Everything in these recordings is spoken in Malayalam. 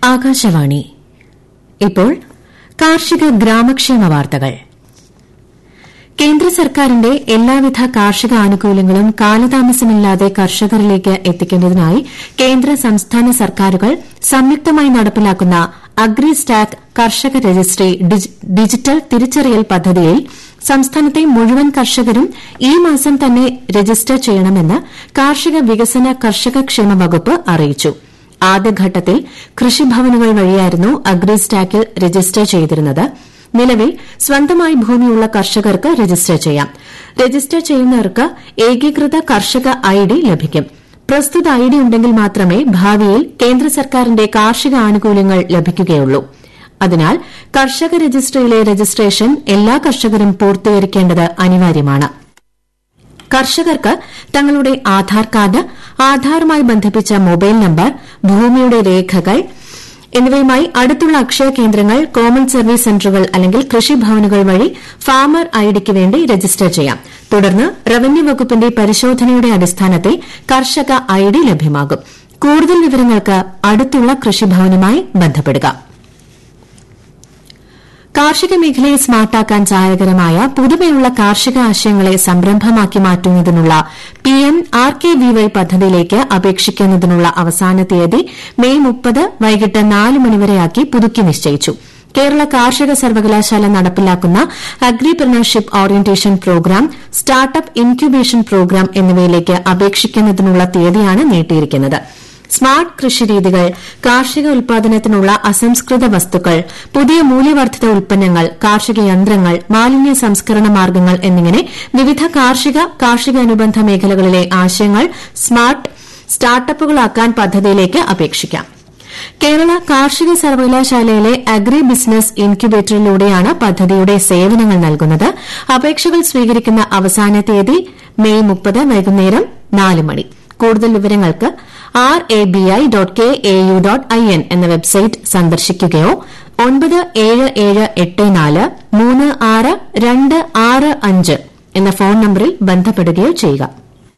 ആകാശവാണി ഇപ്പോൾ കാർഷിക ഗ്രാമക്ഷേമ വാർത്തകൾ കേന്ദ്ര സർക്കാരിന്റെ എല്ലാവിധ കാർഷിക ആനുകൂല്യങ്ങളും കാലതാമസമില്ലാതെ കർഷകരിലേക്ക് എത്തിക്കുന്നതിനായി കേന്ദ്ര സംസ്ഥാന സർക്കാരുകൾ സംയുക്തമായി നടപ്പിലാക്കുന്ന അഗ്രി സ്റ്റാക്ക് കർഷക രജിസ്ട്രി ഡിജിറ്റൽ തിരിച്ചറിയൽ പദ്ധതിയിൽ സംസ്ഥാനത്തെ മുഴുവൻ കർഷകരും ഈ മാസം തന്നെ രജിസ്റ്റർ ചെയ്യണമെന്ന് കാർഷിക വികസന കർഷക ക്ഷേമ വകുപ്പ് അറിയിച്ചു ആദ്യഘട്ടത്തിൽ കൃഷിഭവനുകൾ വഴിയായിരുന്നു അഗ്രി സ്റ്റാക്കിൽ രജിസ്റ്റർ ചെയ്തിരുന്നത് നിലവിൽ സ്വന്തമായി ഭൂമിയുള്ള കർഷകർക്ക് രജിസ്റ്റർ ചെയ്യാം രജിസ്റ്റർ ചെയ്യുന്നവർക്ക് ഏകീകൃത കർഷക ഐഡി ലഭിക്കും പ്രസ്തുത ഐഡി ഉണ്ടെങ്കിൽ മാത്രമേ ഭാവിയിൽ കേന്ദ്ര സർക്കാരിന്റെ കാർഷിക ആനുകൂല്യങ്ങൾ ലഭിക്കുകയുള്ളൂ അതിനാൽ കർഷക രജിസ്ട്രിയിലെ രജിസ്ട്രേഷൻ എല്ലാ കർഷകരും പൂർത്തീകരിക്കേണ്ടത് അനിവാര്യമാണ് കർഷകർക്ക് തങ്ങളുടെ ആധാർ കാർഡ് ആധാറുമായി ബന്ധിപ്പിച്ച മൊബൈൽ നമ്പർ ഭൂമിയുടെ രേഖകൾ എന്നിവയുമായി അടുത്തുള്ള അക്ഷയ കേന്ദ്രങ്ങൾ കോമൺ സർവീസ് സെന്ററുകൾ അല്ലെങ്കിൽ കൃഷിഭവനുകൾ വഴി ഫാമർ ഐഡിക്ക് വേണ്ടി രജിസ്റ്റർ ചെയ്യാം തുടർന്ന് റവന്യൂ വകുപ്പിന്റെ പരിശോധനയുടെ അടിസ്ഥാനത്തിൽ കർഷക ഐഡി ലഭ്യമാകും കൂടുതൽ വിവരങ്ങൾക്ക് അടുത്തുള്ള കൃഷിഭവനുമായി ബന്ധപ്പെടുക കാർഷിക മേഖലയെ സ്മാർട്ടാക്കാൻ സഹായകരമായ പുതുമയുള്ള കാർഷിക ആശയങ്ങളെ സംരംഭമാക്കി മാറ്റുന്നതിനുള്ള PM R K V Y പദ്ധതിയിലേക്ക് അപേക്ഷിക്കുന്നതിനുള്ള അവസാന തീയതി മെയ് മുപ്പത് വൈകിട്ട് നാല് മണിവരെയാക്കി പുതുക്കി നിശ്ചയിച്ചു കേരള കാർഷിക സർവകലാശാല നടപ്പിലാക്കുന്ന agripreneurship orientation program startup incubation program എന്നിവയിലേക്ക് അപേക്ഷിക്കുന്നതിനുള്ള തീയതിയാണ് നീട്ടിയിരിക്കുന്നത് സ്മാർട്ട് കൃഷിരീതികൾ കാർഷിക ഉൽപാദനത്തിനുള്ള അസംസ്കൃത വസ്തുക്കൾ പുതിയ മൂല്യവർദ്ധിത ഉൽപ്പന്നങ്ങൾ കാർഷിക യന്ത്രങ്ങൾ മാലിന്യ സംസ്കരണ മാർഗ്ഗങ്ങൾ എന്നിങ്ങനെ വിവിധ കാർഷിക കാർഷിക അനുബന്ധ മേഖലകളിലെ ആശയങ്ങൾ സ്മാർട്ട് സ്റ്റാർട്ടപ്പുകളാക്കാൻ പദ്ധതിയിലേക്ക് അപേക്ഷിക്കാം കേരള കാർഷിക സർവകലാശാലയിലെ അഗ്രി ബിസിനസ് ഇൻക്യുബേറ്ററിലൂടെയാണ് പദ്ധതിയുടെ സേവനങ്ങൾ നൽകുന്നത് അപേക്ഷകൾ സ്വീകരിക്കുന്ന അവസാന തീയതി മെയ് മുപ്പത് വൈകുന്നേരം നാല് മണി കൂടുതൽ വിവരങ്ങൾക്ക് R A B I dot K A U dot I N എന്ന വെബ്സൈറ്റ് സന്ദർശിക്കുകയോ ഒൻപത് ഏഴ് ഏഴ് എട്ട് നാല് മൂന്ന് ആറ് രണ്ട് ആറ് അഞ്ച് എന്ന ഫോൺ നമ്പറിൽ ബന്ധപ്പെടുകയോ ചെയ്യുക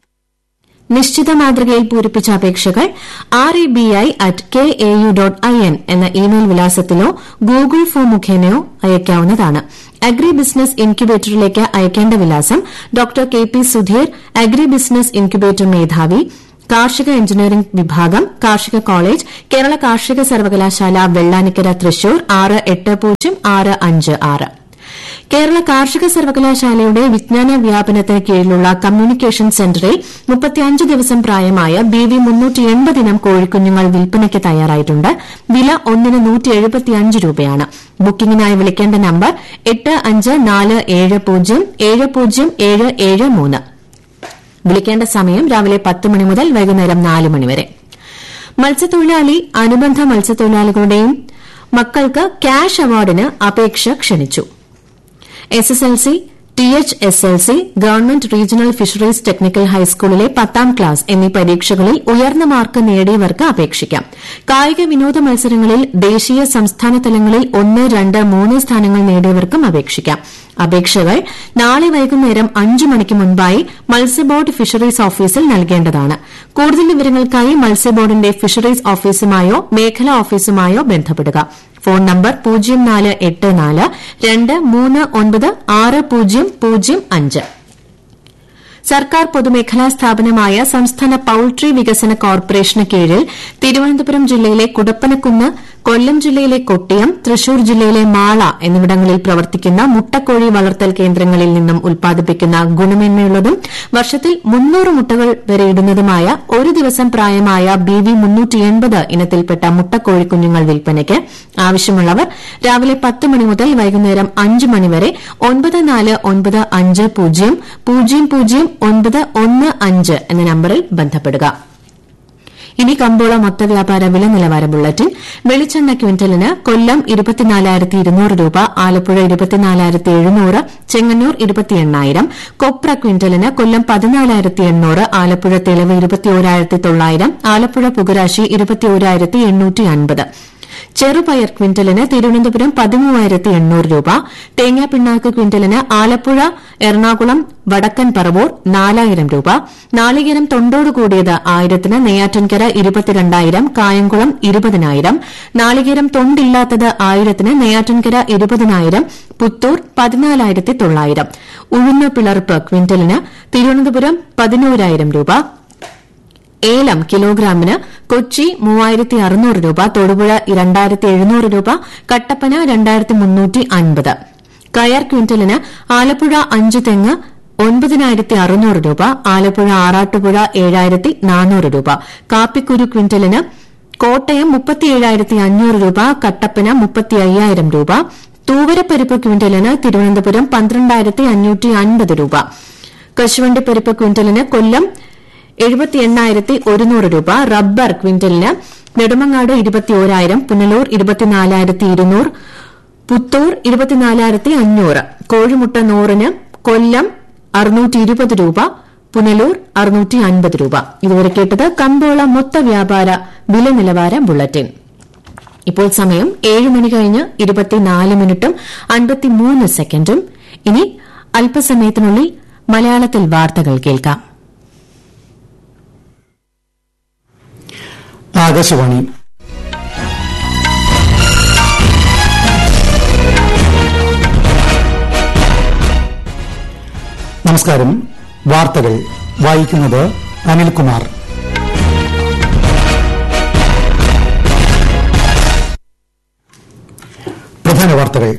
നിശ്ചിത മാതൃകയിൽ പൂരിപ്പിച്ച അപേക്ഷകൾ R A B I at K A U dot I N എന്ന ഇമെയിൽ വിലാസത്തിലോ ഗൂഗിൾ ഫോം മുഖേനയോ അയക്കാവുന്നതാണ് അഗ്രി ബിസിനസ് ഇൻക്യുബേറ്ററിലേക്ക് അയക്കേണ്ട വിലാസം doctor K P Sudheer agri business incubator മേധാവി കാർഷിക എഞ്ചിനീയറിംഗ് വിഭാഗം കാർഷിക കോളേജ് കേരള കാർഷിക സർവകലാശാല വെള്ളാനിക്കര തൃശൂർ ആറ് എട്ട് പൂജ്യം ആറ് അഞ്ച് ആറ് കേരള കാർഷിക സർവകലാശാലയുടെ വിജ്ഞാന വ്യാപനത്തിന് കീഴിലുള്ള കമ്മ്യൂണിക്കേഷൻ സെന്ററിൽ മുപ്പത്തിയഞ്ച് ദിവസം പ്രായമായ ബി വി ഇനം കോഴിക്കുഞ്ഞുങ്ങൾ വിൽപ്പനയ്ക്ക് തയ്യാറായിട്ടുണ്ട് വില ഒന്നിന് നൂറ്റി രൂപയാണ് ബുക്കിംഗിനായി വിളിക്കേണ്ട നമ്പർ എട്ട് അഞ്ച് നാല് ഏഴ് പൂജ്യം ഏഴ് പൂജ്യം ഏഴ് ഏഴ് മൂന്ന് വിളിക്കേണ്ട സമയം രാവിലെ പത്ത് മണി മുതൽ വൈകുന്നേരം നാല് മണിവരെ മത്സ്യത്തൊഴിലാളി അനുബന്ധ മത്സ്യത്തൊഴിലാളികളുടെയും മക്കൾക്ക് ക്യാഷ് അവാർഡിന് അപേക്ഷ ക്ഷണിച്ചു SSLC THSLC government regional fisheries technical ഹൈസ്കൂളിലെ പത്താം ക്ലാസ് എന്നീ പരീക്ഷകളിൽ ഉയർന്ന മാർക്ക് നേടിയവർക്ക് അപേക്ഷിക്കാം കായിക വിനോദ മത്സരങ്ങളിൽ ദേശീയ സംസ്ഥാന തലങ്ങളിൽ ഒന്ന് രണ്ട് മൂന്ന് സ്ഥാനങ്ങൾ നേടിയവർക്കും അപേക്ഷിക്കാം അപേക്ഷകൾ നാളെ വൈകുന്നേരം അഞ്ചു മണിക്ക് മുൻപായി മത്സ്യബോർഡ് ഫിഷറീസ് ഓഫീസിൽ നൽകേണ്ടതാണ് കൂടുതൽ വിവരങ്ങൾക്കായി മത്സ്യബോർഡിന്റെ ഫിഷറീസ് ഓഫീസുമായോ മേഖലാ ഓഫീസുമായോ ബന്ധപ്പെടുക ഫോൺ നമ്പർ പൂജ്യം നാല് എട്ട് നാല് രണ്ട് മൂന്ന് ഒൻപത് ആറ് പൂജ്യം പൂജ്യം അഞ്ച് സർക്കാർ പൊതുമേഖലാ സ്ഥാപനമായ സംസ്ഥാന പൌൾട്രി വികസന കോർപ്പറേഷന് കീഴിൽ തിരുവനന്തപുരം ജില്ലയിലെ കുടപ്പനക്കുന്ന് കൊല്ലം ജില്ലയിലെ കൊട്ടിയം തൃശൂർ ജില്ലയിലെ മാള എന്നിവിടങ്ങളിൽ പ്രവർത്തിക്കുന്ന മുട്ടക്കോഴി വളർത്തൽ കേന്ദ്രങ്ങളിൽ നിന്നും ഉൽപ്പാദിപ്പിക്കുന്ന ഗുണമേന്മയുള്ളതും വർഷത്തിൽ മുന്നൂറ് മുട്ടകൾ വരെ ഇടുന്നതുമായ ഒരു ദിവസം പ്രായമായ ബി വി ഇനത്തിൽപ്പെട്ട മുട്ടക്കോഴിക്കുഞ്ഞുങ്ങൾ വിൽപ്പനയ്ക്ക് ആവശ്യമുള്ളവർ രാവിലെ പത്ത് മണി മുതൽ വൈകുന്നേരം അഞ്ച് മണിവരെ ഒൻപത് നാല് ഒൻപത് അഞ്ച് പൂജ്യം പൂജ്യം പൂജ്യം ഒൻപത് ഒന്ന് അഞ്ച് എന്ന നമ്പറിൽ ബന്ധപ്പെടുക ഇനി കമ്പോള മൊത്തവ്യാപാര വില നിലവാര ബുള്ളറ്റിൻ വെളിച്ചെണ്ണ ക്വിന്റലിന് കൊല്ലം രൂപ ആലപ്പുഴ ചെങ്ങന്നൂർ കൊപ്ര ക്വിന്റലിന് കൊല്ലം ആലപ്പുഴ തെളിവ് ആലപ്പുഴ പുകരാശി ചെറുപയർ ക്വിന്റലിന് തിരുവനന്തപുരം പതിമൂവായിരത്തി എണ്ണൂറ് രൂപ തേങ്ങാപ്പിണ്ണാക്ക് ക്വിന്റലിന് ആലപ്പുഴ എറണാകുളം വടക്കൻ പറവൂർ നാലായിരം രൂപ നാളികേരം തൊണ്ടോട് കൂടിയത് ആയിരത്തിന് നെയ്യാറ്റിൻകര ഇരുപത്തിരണ്ടായിരം കായംകുളം ഇരുപതിനായിരം നാളികേരം തൊണ്ടില്ലാത്തത് ആയിരത്തിന് നെയ്യാറ്റിൻകര ഇരുപതിനായിരം പുത്തൂർ പതിനാലായിരത്തി തൊള്ളായിരം ഉഴുന്ന് പിളർപ്പ് ക്വിന്റലിന് തിരുവനന്തപുരം പതിനോരായിരം രൂപ ഏലം കിലോഗ്രാമിന് കൊച്ചി മൂവായിരത്തി അറുന്നൂറ് രൂപ തൊടുപുഴ രണ്ടായിരത്തി എഴുന്നൂറ് രൂപ കട്ടപ്പന രണ്ടായിരത്തി മുന്നൂറ്റി അൻപത് കയർ ക്വിന്റലിന് ആലപ്പുഴ അഞ്ച് തെങ്ങ് ഒൻപതിനായിരത്തി അറുന്നൂറ് രൂപ ആലപ്പുഴ ആറാട്ടുപുഴ ഏഴായിരത്തി നാനൂറ് രൂപ കാപ്പിക്കുരു ക്വിന്റലിന് കോട്ടയം മുപ്പത്തിയേഴായിരത്തി അഞ്ഞൂറ് രൂപ കട്ടപ്പന മുപ്പത്തി അയ്യായിരം രൂപ തൂവരപ്പരിപ്പ് ക്വിന്റലിന് തിരുവനന്തപുരം പന്ത്രണ്ടായിരത്തി അഞ്ഞൂറ്റി അൻപത് രൂപ കശുവണ്ടിപ്പരിപ്പ് ക്വിന്റലിന് കൊല്ലം എഴുപത്തി എണ്ണായിരത്തി ഒരുന്നൂറ് രൂപ റബ്ബർ ക്വിന്റലിന് നെടുമങ്ങാട് ഇരുപത്തിയോരായിരം പുനലൂർ ഇരുപത്തിനാലായിരത്തി ഇരുന്നൂറ് പുത്തൂർ ഇരുപത്തിനാലായിരത്തി അഞ്ഞൂറ് കോഴിമുട്ട നൂറിന് കൊല്ലം അറുന്നൂറ്റി ഇരുപത് രൂപ പുനലൂർ അറുന്നൂറ്റി അൻപത് രൂപ ഇതുവരെ കേട്ടത് കമ്പോള മൊത്ത വ്യാപാര വില നിലവാര ബുള്ളറ്റിൻ ഇപ്പോൾ സമയം ഏഴ് മണി കഴിഞ്ഞ് ഇരുപത്തിനാല് മിനിറ്റും അൻപത്തിമൂന്ന് സെക്കൻഡും ഇനി അല്പസമയത്തിനുള്ളിൽ മലയാളത്തിൽ വാർത്തകൾ കേൾക്കാം ആകാശവാണി നമസ്കാരം വാർത്തകൾ വായിക്കുന്നത് അനിൽകുമാർ പ്രധാന വാർത്തകൾ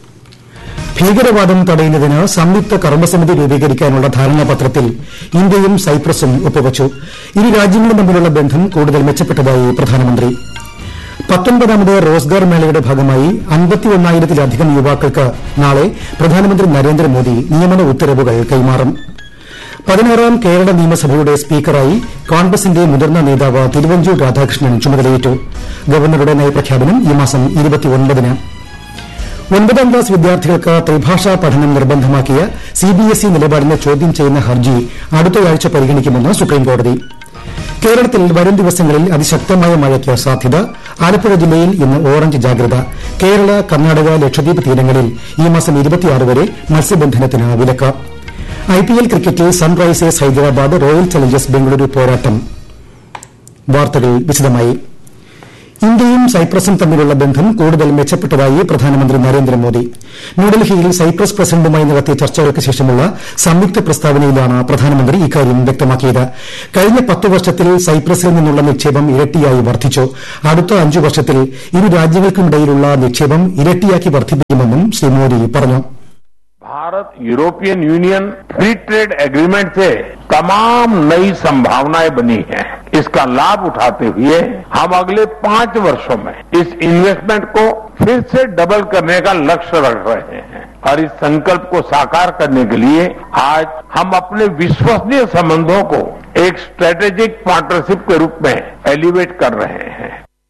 ഭീകരവാദം തടയുന്നതിന് സംയുക്ത കർമ്മസമിതി രൂപീകരിക്കാനുള്ള ധാരണാപത്രത്തിൽ ഇന്ത്യയും സൈപ്രസും ഒപ്പുവച്ചു ഇരു രാജ്യങ്ങളും തമ്മിലുള്ള ബന്ധം കൂടുതൽ മെച്ചപ്പെട്ടതായി പ്രധാനമന്ത്രി പത്തൊൻപതാമത് റോസ്ഗാർ മേളയുടെ ഭാഗമായി അൻപത്തിയൊന്നായിരത്തിലധികം യുവാക്കൾക്ക് നാളെ പ്രധാനമന്ത്രി നരേന്ദ്രമോദി നിയമന ഉത്തരവുകൾ കൈമാറും പതിനാറാം കേരള നിയമസഭയുടെ സ്പീക്കറായി കോൺഗ്രസിന്റെ മുതിർന്ന നേതാവ് തിരുവഞ്ചൂർ രാധാകൃഷ്ണൻ ചുമതലയേറ്റു ഗവർണറുടെ നയപ്രഖ്യാപനം ഈ മാസം ഇരുപത്തിയൊൻപതിന് ഒൻപതാം ക്ലാസ് വിദ്യാർത്ഥികൾക്ക് ത്രിഭാഷാ പഠനം നിർബന്ധമാക്കിയ സിബിഎസ്ഇ നിലപാടിനെ ചോദ്യം ചെയ്യുന്ന ഹർജി അടുത്തയാഴ്ച പരിഗണിക്കുമെന്ന് സുപ്രീംകോടതി കേരളത്തിൽ വരും ദിവസങ്ങളിൽ അതിശക്തമായ മഴയ്ക്ക് സാധ്യത ആലപ്പുഴ ജില്ലയിൽ ഇന്ന് ഓറഞ്ച് ജാഗ്രത കേരള കർണാടക ലക്ഷദ്വീപ് തീരങ്ങളിൽ ഈ മാസം വരെ മത്സ്യബന്ധനത്തിന് വിലക്ക് ഐപിഎൽ ക്രിക്കറ്റിൽ Sunrisers Hyderabad Royal Challengers Bengaluru പോരാട്ടം വാർത്തകൾ വിശദമായി ഇന്ത്യയും സൈപ്രസും തമ്മിലുള്ള ബന്ധം കൂടുതൽ മെച്ചപ്പെട്ടതായി പ്രധാനമന്ത്രി നരേന്ദ്രമോദി ന്യൂഡൽഹിയിൽ സൈപ്രസ് പ്രസിഡന്റുമായി നടത്തിയ ചർച്ചകൾക്ക് ശേഷമുള്ള സംയുക്ത പ്രസ്താവനയിലാണ് പ്രധാനമന്ത്രി ഇക്കാര്യം വ്യക്തമാക്കിയത് കഴിഞ്ഞ പത്ത് വർഷത്തിൽ സൈപ്രസിൽ നിന്നുള്ള നിക്ഷേപം ഇരട്ടിയായി വർദ്ധിച്ചു അടുത്ത അഞ്ചു വർഷത്തിൽ ഇരു രാജ്യങ്ങൾക്കുമിടയിലുള്ള നിക്ഷേപം ഇരട്ടിയാക്കി വർദ്ധിപ്പിക്കുമെന്നും ശ്രീ മോദി പറഞ്ഞു Bharat European Union free trade agreement से तमाम नई संभावनाएं बनी हैं इसका लाभ उठाते हुए हम अगले पांच वर्षों में इस इन्वेस्टमेंट को फिर से डबल करने का लक्ष्य रख रहे हैं और इस संकल्प को साकार करने के लिए आज हम अपने विश्वसनीय संबंधों को एक स्ट्रेटेजिक पार्टनरशिप के रूप में एलिवेट कर रहे हैं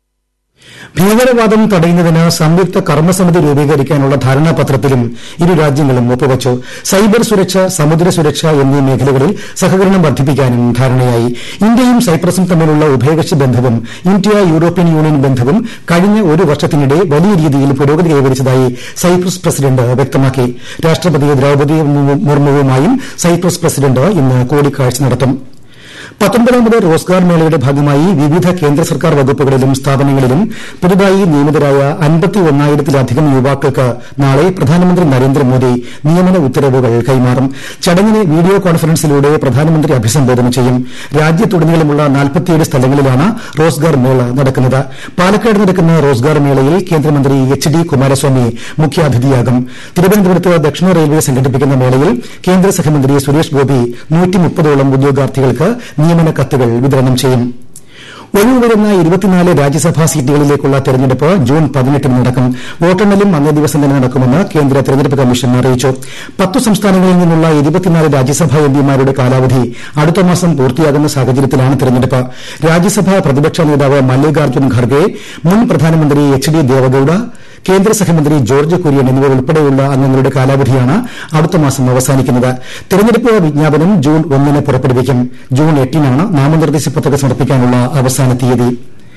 ഭീകരവാദം തടയുന്നതിന് സംയുക്ത കർമ്മസമിതി രൂപീകരിക്കാനുള്ള ധാരണാപത്രത്തിലും ഇരു രാജ്യങ്ങളും ഒപ്പുവച്ചു സൈബർ സുരക്ഷ സമുദ്ര സുരക്ഷ എന്നീ മേഖലകളിൽ സഹകരണം വർദ്ധിപ്പിക്കാനും ധാരണയായി ഇന്ത്യയും സൈപ്രസും തമ്മിലുള്ള ഉഭയകക്ഷി ബന്ധവും ഇന്ത്യ യൂറോപ്യൻ യൂണിയൻ ബന്ധവും കഴിഞ്ഞ ഒരു വർഷത്തിനിടെ വലിയ രീതിയിൽ പുരോഗതി കൈവരിച്ചതായി സൈപ്രസ് പ്രസിഡന്റ് വ്യക്തമാക്കി രാഷ്ട്രപതി ദ്രൌപദി മുർമുവുമായും സൈപ്രസ് പ്രസിഡന്റ് ഇന്ന് കൂടിക്കാഴ്ച നടത്തും പത്തൊമ്പതാമത് റോസ്ഗാർ മേളയുടെ ഭാഗമായി വിവിധ കേന്ദ്ര സർക്കാർ വകുപ്പുകളിലും സ്ഥാപനങ്ങളിലും പുതുതായി നിയമിതരായ അൻപത്തിയൊന്നായിരത്തിലധികം യുവാക്കൾക്ക് നാളെ പ്രധാനമന്ത്രി നരേന്ദ്രമോദി നിയമന ഉത്തരവുകൾ കൈമാറും ചടങ്ങിനെ വീഡിയോ കോൺഫറൻസിലൂടെ പ്രധാനമന്ത്രി അഭിസംബോധന ചെയ്യും രാജ്യത്തുടനീളമുള്ള നാൽപ്പത്തിയേഴ് സ്ഥലങ്ങളിലാണ് റോസ്ഗാർ മേള നടക്കുന്നത് പാലക്കാട് നടക്കുന്ന റോസ്ഗാർ മേളയിൽ കേന്ദ്രമന്ത്രി എച്ച് ഡി കുമാരസ്വാമി മുഖ്യാതിഥിയാകും തിരുവനന്തപുരത്ത് ദക്ഷിണ റെയിൽവേ സംഘടിപ്പിക്കുന്ന മേളയിൽ കേന്ദ്ര സഹമന്ത്രി സുരേഷ് ഗോപി നൂറ്റിമുപ്പതോളം ഉദ്യോഗാർത്ഥികൾക്ക് നിയമന കത്തുകൾ വിതരണം ചെയ്യും ഒഴിവുവരുന്ന ഇരുപത്തിനാല് രാജ്യസഭാ സീറ്റുകളിലേക്കുള്ള തെരഞ്ഞെടുപ്പ് ജൂൺ പതിനെട്ടിന് നടക്കും വോട്ടെണ്ണലും അന്നേ ദിവസം തന്നെ നടക്കുമെന്ന് കേന്ദ്ര തെരഞ്ഞെടുപ്പ് കമ്മീഷൻ അറിയിച്ചു പത്തു സംസ്ഥാനങ്ങളിൽ നിന്നുള്ള ഇരുപത്തിനാല് രാജ്യസഭാ എംപിമാരുടെ കാലാവധി അടുത്ത മാസം പൂർത്തിയാകുന്ന സാഹചര്യത്തിലാണ് തെരഞ്ഞെടുപ്പ് രാജ്യസഭാ പ്രതിപക്ഷ നേതാവ് മല്ലികാർജ്ജുൻ ഖർഗെ മുൻ പ്രധാനമന്ത്രി എച്ച് ഡി ദേവഗൌഡ കേന്ദ്ര സഹമന്ത്രി ജോർജ് കുര്യൻ എന്നിവർ ഉൾപ്പെടെയുള്ള അംഗങ്ങളുടെ കാലാവധിയാണ് അടുത്ത മാസം അവസാനിക്കുന്നത് തെരഞ്ഞെടുപ്പ് വിജ്ഞാപനം ജൂൺ ഒന്നിന് പുറപ്പെടുവിക്കും ജൂൺ എട്ടിനാണ് നാമനിർദ്ദേശ പത്രിക സമർപ്പിക്കാനുള്ള അവസാന തീയതി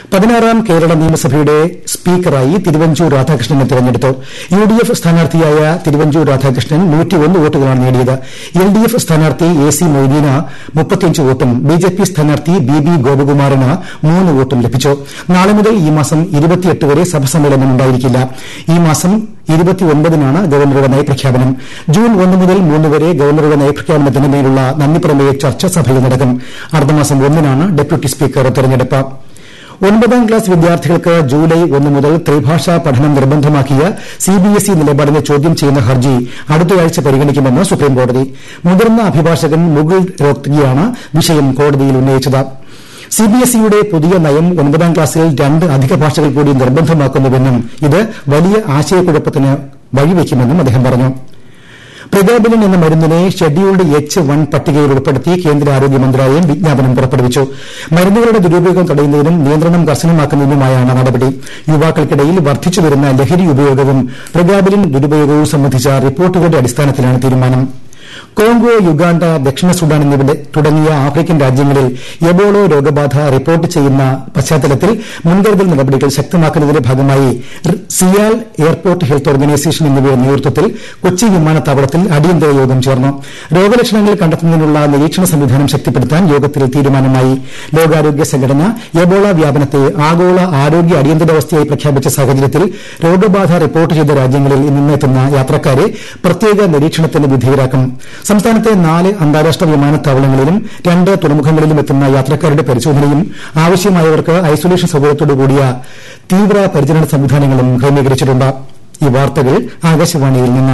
പതിനാറാം കേരള നിയമസഭയുടെ സ്പീക്കറായി തിരുവഞ്ചൂർ രാധാകൃഷ്ണനെ തെരഞ്ഞെടുത്തു യു ഡി എഫ് സ്ഥാനാർത്ഥിയായ തിരുവഞ്ചൂർ രാധാകൃഷ്ണൻ വോട്ടുകളാണ് നേടിയത് എൽ ഡി എഫ് സ്ഥാനാർത്ഥി എ സി മൊയ്തീന് മുപ്പത്തിയഞ്ച് വോട്ടും ബി ജെ പി സ്ഥാനാർത്ഥി ബി ബി ഗോപകുമാറിന് മൂന്ന് വോട്ടും ലഭിച്ചു നാളെ മുതൽ ഈ മാസം ഇരുപത്തിയെട്ട് വരെ സഭ സമ്മേളനം ഉണ്ടായിരിക്കില്ല ഈ മാസം ഇരുപത്തിയൊൻപതിനാണ് ഗവർണറുടെ നയപ്രഖ്യാപനം ജൂൺ ഒന്ന് മുതൽ മൂന്ന് വരെ ഗവർണറുടെ നയപ്രഖ്യാപനത്തിന് മേലുള്ള നന്ദിപ്രമേയ ചർച്ച സഭയിൽ നടക്കും അടുത്തമാസം ഒന്നിനാണ് ഡെപ്യൂട്ടി സ്പീക്കർ തെരഞ്ഞെടുപ്പ് ഒൻപതാം ക്ലാസ് വിദ്യാർത്ഥികൾക്ക് ജൂലൈ ഒന്ന് മുതൽ ത്രിഭാഷാ പഠനം നിർബന്ധമാക്കിയ സിബിഎസ്ഇ നിലപാടിനെ ചോദ്യം ചെയ്യുന്ന ഹർജി അടുത്തയാഴ്ച പരിഗണിക്കുമെന്ന് സുപ്രീംകോടതി മുതിർന്ന അഭിഭാഷകൻ മുകുൾ റോത്തഗിയാണ് വിഷയം കോടതിയിൽ ഉന്നയിച്ചത് സിബിഎസ്ഇയുടെ പുതിയ നയം ഒൻപതാം ക്ലാസ്സിൽ രണ്ട് അധിക ഭാഷകൾ കൂടി നിർബന്ധമാക്കുന്നുവെന്നും ഇത് വലിയ ആശയക്കുഴപ്പത്തിന് വഴിവെക്കുമെന്നും അദ്ദേഹം പറഞ്ഞു പ്രിഗാബിലിൻ എന്ന മരുന്നിനെ ഷെഡ്യൂൾഡ് എച്ച് വൺ പട്ടികയിൽ ഉൾപ്പെടുത്തി കേന്ദ്ര ആരോഗ്യ മന്ത്രാലയം വിജ്ഞാപനം പുറപ്പെടുവിച്ചു മരുന്നുകളുടെ ദുരുപയോഗം തടയുന്നതിനും നിയന്ത്രണം കർശനമാക്കുന്നതിനുമായാണ് നടപടി യുവാക്കൾക്കിടയിൽ വർദ്ധിച്ചുവരുന്ന ലഹരി ഉപയോഗവും പ്രിഗാബിലിൻ ദുരുപയോഗവും സംബന്ധിച്ച റിപ്പോർട്ടുകളുടെ അടിസ്ഥാനത്തിലാണ് തീരുമാനം കോങ്കോ യുഗാണ്ട ദക്ഷിണ സുഡാൻ എന്നിവ തുടങ്ങിയ ആഫ്രിക്കൻ രാജ്യങ്ങളിൽ എബോളോ രോഗബാധ റിപ്പോർട്ട് ചെയ്യുന്ന പശ്ചാത്തലത്തിൽ മുൻകരുതൽ നടപടികൾ ശക്തമാക്കുന്നതിന്റെ ഭാഗമായി സിയാൽ എയർപോർട്ട് ഹെൽത്ത് ഓർഗനൈസേഷൻ എന്നിവയുടെ നേതൃത്വത്തിൽ കൊച്ചി വിമാനത്താവളത്തിൽ അടിയന്തര യോഗം ചേർന്നു രോഗലക്ഷണങ്ങൾ കണ്ടെത്തുന്നതിനുള്ള നിരീക്ഷണ സംവിധാനം ശക്തിപ്പെടുത്താൻ യോഗത്തിൽ തീരുമാനമായി ലോകാരോഗ്യ സംഘടന എബോള വ്യാപനത്തെ ആഗോള ആരോഗ്യ അടിയന്തരാവസ്ഥയായി പ്രഖ്യാപിച്ച സാഹചര്യത്തിൽ രോഗബാധ റിപ്പോർട്ട് ചെയ്ത രാജ്യങ്ങളിൽ നിന്നെത്തുന്ന യാത്രക്കാരെ പ്രത്യേക നിരീക്ഷണത്തിന് വിധേയരാക്കും സംസ്ഥാനത്തെ നാല് അന്താരാഷ്ട്ര വിമാനത്താവളങ്ങളിലും രണ്ട് തുറമുഖങ്ങളിലും എത്തുന്ന യാത്രക്കാരുടെ പരിശോധനയും ആവശ്യമായവർക്ക് ഐസൊലേഷൻ സൌകര്യത്തോടുകൂടിയ തീവ്ര പരിചരണ സംവിധാനങ്ങളും ക്രമീകരിച്ചിട്ടുണ്ട് ഈ വാർത്തകൾ ആകാശവാണിയിൽ നിന്ന്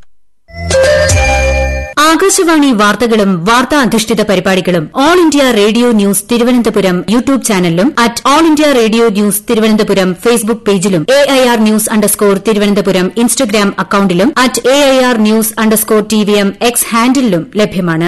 ആകാശവാണി വാർത്തകളും വാർത്താ അധിഷ്ഠിത പരിപാടികളും All India Radio News Thiruvananthapuram YouTube ചാനലിലും at All India Radio News Thiruvananthapuram Facebook പേജിലും A I R news underscore Thiruvananthapuram Instagram അക്കൌണ്ടിലും at A I R news underscore T V M X ഹാൻഡിലും ലഭ്യമാണ്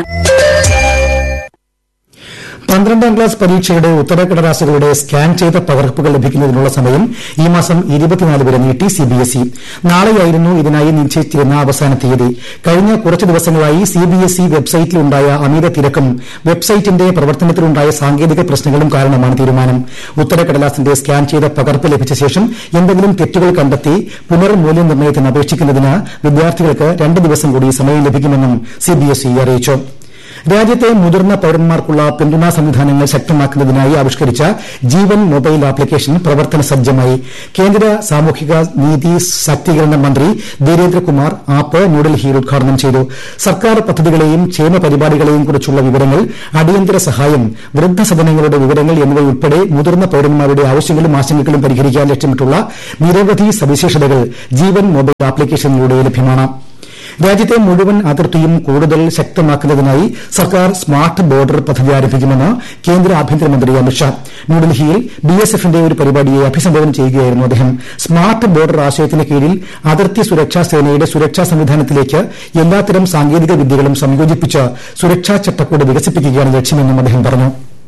പന്ത്രണ്ടാം ക്ലാസ് പരീക്ഷയുടെ ഉത്തരക്കടലാസുകളുടെ സ്കാൻ ചെയ്ത പകർപ്പുകൾ ലഭിക്കുന്നതിനുള്ള സമയം ഈ മാസം ഇരുപത്തിനാല് വരെ നീട്ടി സിബിഎസ്ഇ നാളെയായിരുന്നു ഇതിനായി നിശ്ചയിച്ചിരുന്ന അവസാന തീയതി കഴിഞ്ഞ കുറച്ച് ദിവസങ്ങളായി സിബിഎസ്ഇ വെബ്സൈറ്റിലുണ്ടായ അമിത തിരക്കും വെബ്സൈറ്റിന്റെ പ്രവർത്തനത്തിലുണ്ടായ സാങ്കേതിക പ്രശ്നങ്ങളും കാരണമാണ് തീരുമാനം ഉത്തരക്കടലാസിന്റെ സ്കാൻ ചെയ്ത പകർപ്പ് ലഭിച്ച ശേഷം എന്തെങ്കിലും തെറ്റുകൾ കണ്ടെത്തി പുനർമൂല്യനിർണ്ണയത്തിന് അപേക്ഷിക്കുന്നതിന് വിദ്യാർത്ഥികൾക്ക് രണ്ട് ദിവസം കൂടി സമയം ലഭിക്കുമെന്നും സിബിഎസ്ഇ അറിയിച്ചു രാജ്യത്തെ മുതിർന്ന പൌരന്മാർക്കുള്ള പിന്തുണാ സംവിധാനങ്ങൾ ശക്തമാക്കുന്നതിനായി ആവിഷ്കരിച്ച ജീവൻ മൊബൈൽ ആപ്ലിക്കേഷൻ പ്രവർത്തന സജ്ജമായി കേന്ദ്ര സാമൂഹിക നീതി ശാക്തീകരണ മന്ത്രി വീരേന്ദ്രകുമാർ ആപ്പ് ന്യൂഡൽഹിയിൽ ഉദ്ഘാടനം ചെയ്തു സർക്കാർ പദ്ധതികളെയും ക്ഷേമ പരിപാടികളെയും കുറിച്ചുള്ള വിവരങ്ങൾ അടിയന്തര സഹായം വൃദ്ധസദനങ്ങളുടെ വിവരങ്ങൾ എന്നിവയുൾപ്പെടെ മുതിർന്ന പൌരന്മാരുടെ ആവശ്യങ്ങളും ആശങ്കകളും പരിഹരിക്കാൻ ലക്ഷ്യമിട്ടുള്ള നിരവധി സവിശേഷതകൾ ജീവൻ മൊബൈൽ ആപ്ലിക്കേഷനിലൂടെ ലഭ്യമാണ് രാജ്യത്തെ മുഴുവൻ അതിർത്തിയും കൂടുതൽ ശക്തമാക്കുന്നതിനായി സർക്കാർ സ്മാർട്ട് ബോർഡർ പദ്ധതി ആരംഭിക്കുമെന്ന് കേന്ദ്ര ആഭ്യന്തരമന്ത്രി അമിത്ഷാ ന്യൂഡൽഹിയിൽ ബിഎസ്എഫിന്റെ ഒരു പരിപാടിയെ അഭിസംബോധന ചെയ്യുകയായിരുന്നു അദ്ദേഹം സ്മാർട്ട് ബോർഡർ ആശയത്തിന് കീഴിൽ അതിർത്തി സുരക്ഷാ സേനയുടെ സുരക്ഷാ സംവിധാനത്തിലേക്ക് എല്ലാത്തരം സാങ്കേതിക വിദ്യകളും സംയോജിപ്പിച്ച് സുരക്ഷാ ചട്ടക്കൂട് വികസിപ്പിക്കുകയാണ് ലക്ഷ്യമെന്നും അദ്ദേഹം പറഞ്ഞു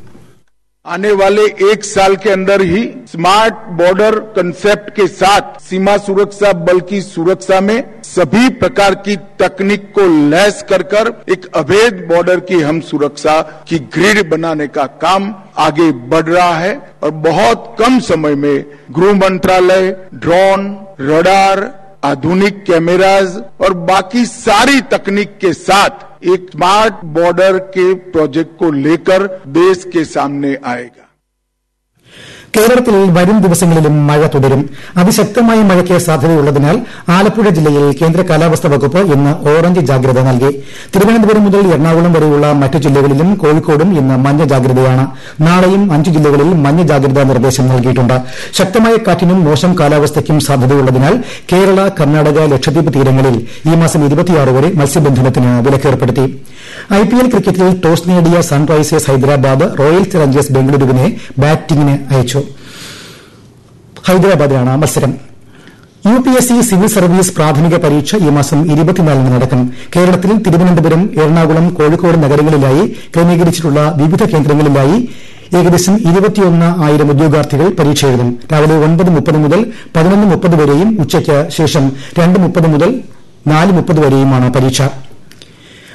आने वाले एक साल के अंदर ही स्मार्ट बॉर्डर कंसेप्ट के साथ सीमा सुरक्षा बल की सुरक्षा में सभी प्रकार की तकनीक को लैस कर कर एक अवैध बॉर्डर की हम सुरक्षा की ग्रिड बनाने का काम आगे बढ़ रहा है और बहुत कम समय में गृह मंत्रालय ड्रोन रडार आधुनिक कैमराज और बाकी सारी तकनीक के साथ एक स्मार्ट बॉर्डर के प्रोजेक्ट को लेकर देश के सामने आएगा കേരളത്തിൽ വരും ദിവസങ്ങളിലും മഴ തുടരും അതിശക്തമായ മഴയ്ക്ക് സാധ്യതയുള്ളതിനാൽ ആലപ്പുഴ ജില്ലയിൽ കേന്ദ്ര കാലാവസ്ഥാ വകുപ്പ് ഇന്ന് ഓറഞ്ച് ജാഗ്രത നൽകി തിരുവനന്തപുരം മുതൽ എറണാകുളം വരെയുള്ള മറ്റു ജില്ലകളിലും കോഴിക്കോടും ഇന്ന് മഞ്ഞ ജാഗ്രതയാണ് നാളെയും അഞ്ച് ജില്ലകളിൽ മഞ്ഞ ജാഗ്രതാ നിർദ്ദേശം നൽകിയിട്ടുണ്ട് ശക്തമായ കാറ്റിനും മോശം കാലാവസ്ഥയ്ക്കും സാധ്യതയുള്ളതിനാൽ കേരള കർണാടക ലക്ഷദ്വീപ് തീരങ്ങളിൽ ഈ മാസം വരെ മത്സ്യബന്ധനത്തിന് വിലക്കേർപ്പെടുത്തി ഐപിഎൽ ക്രിക്കറ്റിൽ ടോസ് നേടിയ സൺറൈസേഴ്സ് ഹൈദരാബാദ് റോയൽ ചലഞ്ചേഴ്സ് ബംഗളൂരുവിനെ ബാറ്റിംഗിന് അയച്ചു ഹൈദരാബാദിലാണ് മത്സരം U P S C civil service പ്രാഥമിക പരീക്ഷ ഈ മാസം ഇരുപത്തിനാലിന് നടക്കും കേരളത്തിൽ തിരുവനന്തപുരം എറണാകുളം കോഴിക്കോട് നഗരങ്ങളിലായി ക്രമീകരിച്ചിട്ടുള്ള വിവിധ കേന്ദ്രങ്ങളിലായി ഏകദേശം ഇരുപത്തിയൊന്ന് ആയിരം ഉദ്യോഗാർത്ഥികൾ പരീക്ഷ എഴുതും രാവിലെ ഒൻപത് മുപ്പത് മുതൽ പതിനൊന്ന് മുപ്പത് വരെയും ഉച്ചയ്ക്ക് ശേഷം രണ്ട് മുപ്പത് മുതൽ നാല് മുപ്പത് വരെയുമാണ് പരീക്ഷ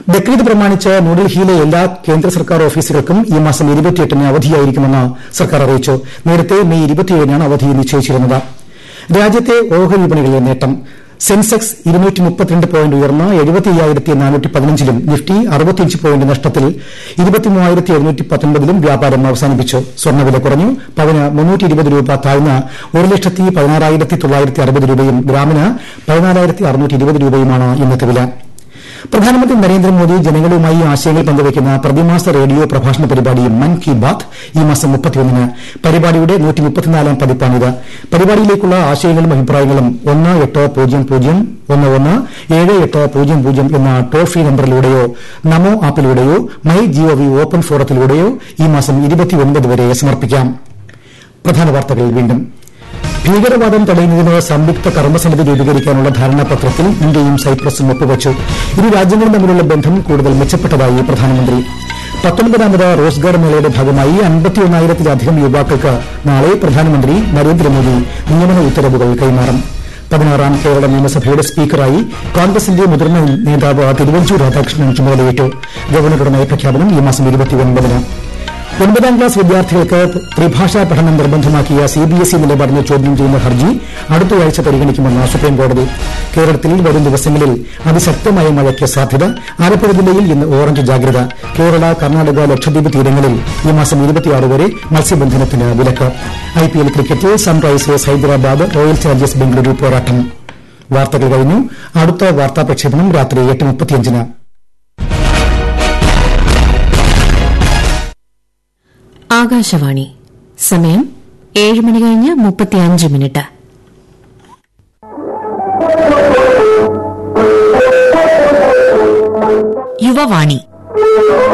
ബക്രീദ് പ്രമാണിച്ച് ന്യൂഡൽഹിയിലെ എല്ലാ കേന്ദ്ര സർക്കാർ ഓഫീസുകൾക്കും ഈ മാസം ഇരുപത്തിയെട്ടിന് അവധിയായിരിക്കുമെന്ന് സർക്കാർ അറിയിച്ചു നേരത്തെ മെയ് ഇരുപത്തിയേഴിനാണ് അവധി നിശ്ചയിച്ചിരുന്നത് രാജ്യത്തെ ഓഹരി വിപണികളിലെ നേട്ടം സെൻസെക്സ് ഇരുന്നൂറ്റി മുപ്പത്തിരണ്ട് പോയിന്റ് ഉയർന്ന് എഴുപത്തിയ്യായിരത്തി നാനൂറ്റി പതിനഞ്ചിലും നിഫ്റ്റി അറുപത്തിയഞ്ച് പോയിന്റ് നഷ്ടത്തിൽ ഇരുപത്തിമൂവായിരത്തി എഴുന്നൂറ്റി പത്തൊൻപതിലും വ്യാപാരം അവസാനിപ്പിച്ചു സ്വർണ്ണവില കുറഞ്ഞു പവന് മുന്നൂറ്റി ഇരുപത് രൂപ താഴ്ന്ന് ഒരു ലക്ഷത്തി പതിനാറായിരത്തി തൊള്ളായിരത്തി അറുപത് രൂപയും ഗ്രാമിന് പതിനാലായിരത്തി അറുന്നൂറ്റി ഇരുപത് രൂപയുമാണ് ഇന്നത്തെ വില പ്രധാനമന്ത്രി നരേന്ദ്രമോദി ജനങ്ങളുമായി ആശയങ്ങൾ പങ്കുവയ്ക്കുന്ന പ്രതിമാസ റേഡിയോ പ്രഭാഷണ പരിപാടി മൻ കി ബാത്ത് ഈ മാസം മുപ്പത്തിയൊന്നിന് പരിപാടിയുടെ നൂറ്റിമുപ്പത്തിനാലാം പതിപ്പാണിത് പരിപാടിയിലേക്കുള്ള ആശയങ്ങളും അഭിപ്രായങ്ങളും ഒന്ന് എട്ട് പൂജ്യം പൂജ്യം ഒന്ന് ഒന്ന് ഏഴ് എട്ട് പൂജ്യം പൂജ്യം എന്ന ടോൾ ഫ്രീ നമ്പറിലൂടെയോ നമോ ആപ്പിലൂടെയോ മൈ ജിഒവി ഓപ്പൺ ഫോറത്തിലൂടെയോ ഈ മാസം ഇരുപത്തിയൊൻപത് വരെ സമർപ്പിക്കാം പ്രധാന വാർത്തകൾ വീണ്ടും ഭീകരവാദം തടയുന്നതിന് സംയുക്ത കർമ്മസമിതി രൂപീകരിക്കാനുള്ള ധാരണാപത്രത്തിൽ ഇന്ത്യയും സൈപ്രസും ഒപ്പുവച്ചു ഇരു രാജ്യങ്ങളും തമ്മിലുള്ള ബന്ധം കൂടുതൽ മെച്ചപ്പെട്ടതായി പ്രധാനമന്ത്രി പത്തൊൻപതാമത് റോസ്ഗാർ മേളയുടെ ഭാഗമായി അൻപത്തിയൊന്നായിരത്തിലധികം യുവാക്കൾക്ക് നാളെ പ്രധാനമന്ത്രി നരേന്ദ്രമോദി നിയമന ഉത്തരവുകൾ കൈമാറും പതിനാറാം കേരള നിയമസഭയുടെ സ്പീക്കറായി കോൺഗ്രസിന്റെ മുതിർന്ന നേതാവ് തിരുവഞ്ചൂർ രാധാകൃഷ്ണൻ ചുമതലയേറ്റു ഗവർണറുടെ നയപ്രഖ്യാപനം ഈ മാസം ഇരുപത്തിയൊൻപതിന് ഒൻപതാം ക്ലാസ് വിദ്യാർത്ഥികൾക്ക് ത്രിഭാഷാ പഠനം നിർബന്ധമാക്കിയ സിബിഎസ്ഇ നിലപാടിനെ ചോദ്യം ചെയ്യുന്ന ഹർജി അടുത്തയാഴ്ച പരിഗണിക്കുമെന്ന് സുപ്രീംകോടതി കേരളത്തിൽ വരും ദിവസങ്ങളിൽ അതിശക്തമായ മഴയ്ക്ക് സാധ്യത ആലപ്പുഴ ജില്ലയിൽ ഇന്ന് ഓറഞ്ച് ജാഗ്രത കേരള കർണാടക ലക്ഷദ്വീപ് തീരങ്ങളിൽ ഈ മാസം ഇരുപത്തിയാറ് വരെ മത്സ്യബന്ധനത്തിന് വിലക്ക് ഐപിഎൽ ക്രിക്കറ്റിൽ Sunrisers Hyderabad Royal Challengers Bengaluru പോരാട്ടം വാർത്തകൾ കഴിഞ്ഞു അടുത്ത വാർത്താ പ്രക്ഷേപണം രാത്രി എട്ട് മുപ്പത്തിയഞ്ചിന് ആകാശവാണി സമയം ഏഴ് മണി കഴിഞ്ഞ് മുപ്പത്തിയഞ്ച് മിനിറ്റ് യുവവാണി